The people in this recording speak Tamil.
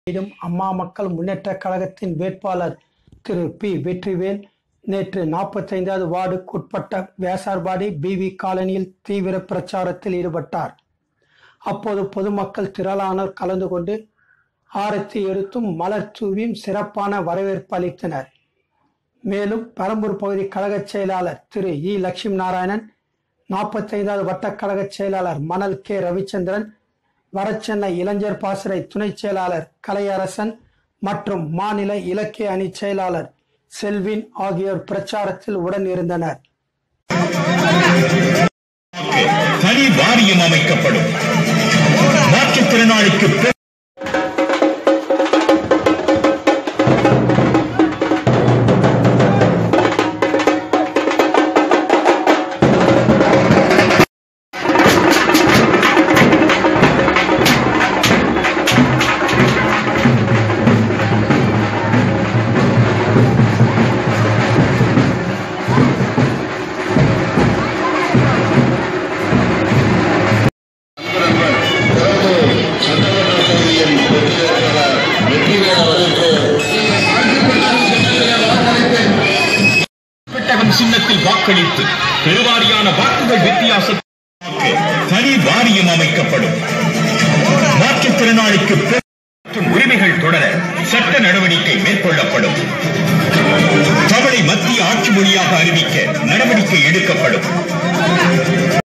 யிடும் அம்மா மக்கள் முன்னேற்றக் கழகத்தின் வேட்பாளர் திரு பி. வெற்றிவேல் நேற்று நாற்பத்தைந்தாவது வார்டுக்குட்பட்ட வேசார்பாடி பி. வி. காலனியில் தீவிர பிரச்சாரத்தில் ஈடுபட்டார். அப்போது பொதுமக்கள் திரளானோர் கலந்து கொண்டு ஆரத்தி எடுத்தும் மலர் தூவியும் சிறப்பான வரவேற்பு அளித்தனர். மேலும் பெரம்பூர் பகுதி கழகச் செயலாளர் திரு இ. லட்சுமி நாராயணன், நாற்பத்தைந்தாவது வட்டக் கழகச் செயலாளர் மணல் கே. ரவிச்சந்திரன், வடசென்னை இளைஞர் பாசறை துணைச் செயலாளர் கலையரசன் மற்றும் மாநில இலக்கிய அணிச் செயலாளர் செல்வின் ஆகியோர் பிரச்சாரத்தில் உடன் இருந்தனர். தனி வாரியம் அமைக்கப்படும் மாற்றுத்திறனாளிக்கு பெ- பெட்டகம் சின்னத்தில் வாக்களித்து பெருவாரியான வாக்குகள் வித்தியாசத்தில் தனி வாரியம் அமைக்கப்படும் மாற்றுத்திறனாளிக்கு பெ- மற்றும் உரிமைகள் தொடர சட்ட நடவடிக்கை மேற்கொள்ளப்படும் தமிழை மத்திய ஆட்சி மொழியாக அறிவிக்க நடவடிக்கை எடுக்கப்படும்